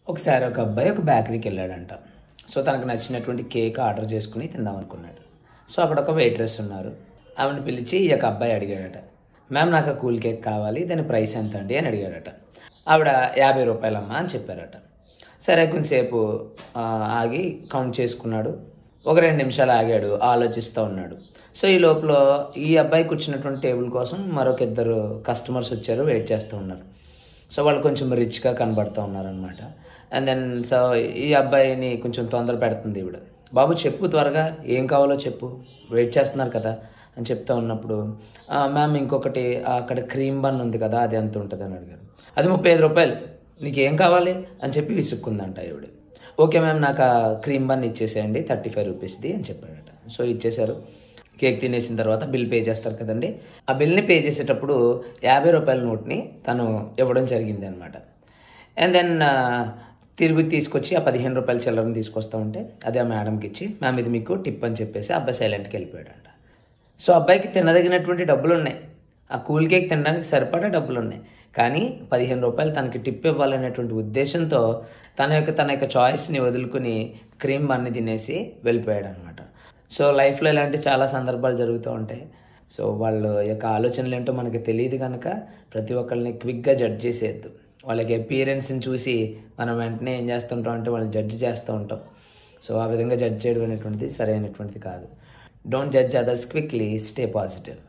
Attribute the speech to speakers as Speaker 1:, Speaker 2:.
Speaker 1: ఒకసారి ఒక అబ్బాయి ఒక బేకరీకి వెళ్ళాడంట సో తనకు నచ్చినటువంటి కేక్ ఆర్డర్ చేసుకుని తిందాం అనుకున్నాడు సో అక్కడ ఒక వెయిట్రెస్ ఉన్నారు ఆమెను పిలిచి ఈ యొక్క అబ్బాయి అడిగాడట మ్యామ్ నాకు ఆ కూల్ కేక్ కావాలి దాని ప్రైస్ ఎంత అండి అని అడిగాడట ఆవిడ యాభై రూపాయలమ్మా అని చెప్పారట సరే కొంచెంసేపు ఆ, ఆగి కౌంట్ చేసుకున్నాడు ఒక రెండు నిమిషాలు ఆగాడు ఆలోచిస్తూ ఉన్నాడు సో ఈ లోపల ఈ అబ్బాయి కూర్చున్నటువంటి టేబుల్ కోసం మరొక ఇద్దరు కస్టమర్స్ వచ్చారు వెయిట్ చేస్తూ ఉన్నారు సో వాళ్ళు కొంచెం రిచ్గా కనబడుతూ ఉన్నారనమాట అండ్ దెన్ సో ఈ అబ్బాయిని కొంచెం తొందర పెడుతుంది ఈవిడ బాబు చెప్పు త్వరగా ఏం కావాలో చెప్పు వెయిట్ చేస్తున్నారు కదా అని చెప్తా ఉన్నప్పుడు "ఆ, మ్యామ్ ఇంకొకటి ఆ, అక్కడ క్రీమ్ బన్ ఉంది కదా అది ఎంత ఉంటుంది అని అడిగారు అది ముప్పై ఐదు రూపాయలు నీకు ఏం కావాలి అని చెప్పి విసుక్కుందంట ఈవిడ ఓకే మ్యామ్ నాకు ఆ క్రీమ్ బన్ ఇచ్చేసేయండి థర్టీ ఫైవ్ రూపీస్ది అని చెప్పాడట సో ఇచ్చేశారు కేక్ తినేసిన తర్వాత బిల్ పే చేస్తారు కదండి ఆ బిల్ని పే చేసేటప్పుడు యాభై రూపాయల నోట్ని తను ఇవ్వడం జరిగింది అనమాట అండ్ దెన్ తిరిగి తీసుకొచ్చి ఆ పదిహేను రూపాయల చిల్లరని తీసుకొస్తా ఉంటే అది ఆ మేడంకి ఇచ్చి మ్యామ్ ఇది మీకు టిప్ అని చెప్పేసి ఆ అబ్బాయి సైలెంట్కి వెళ్ళిపోయాడంట సో అబ్బాయికి తినదగినటువంటి డబ్బులు ఉన్నాయి ఆ కూల్ కేక్ తినడానికి సరిపడా డబ్బులు ఉన్నాయి కానీ పదిహేను రూపాయలు తనకి టిప్ ఇవ్వాలనేటువంటి ఉద్దేశంతో తన యొక్క తన యొక్క చాయిస్ని వదులుకుని క్రీమ్ బన్ని తినేసి వెళ్ళిపోయాడు అనమాట సో లైఫ్లో ఇలాంటి చాలా సందర్భాలు జరుగుతూ ఉంటాయి సో వాళ్ళ యొక్క ఆలోచనలు ఏంటో మనకి తెలియదు కనుక ప్రతి ఒక్కరిని క్విక్గా జడ్జ్ చేసేయద్దు వాళ్ళకి అపీరెన్స్ని చూసి మనం వెంటనే ఏం చేస్తుంటాం అంటే వాళ్ళని జడ్జ్ చేస్తూ ఉంటాం సో ఆ విధంగా జడ్జ్ చేయడం అనేటువంటిది సరైనటువంటిది కాదు don't judge others quickly stay positive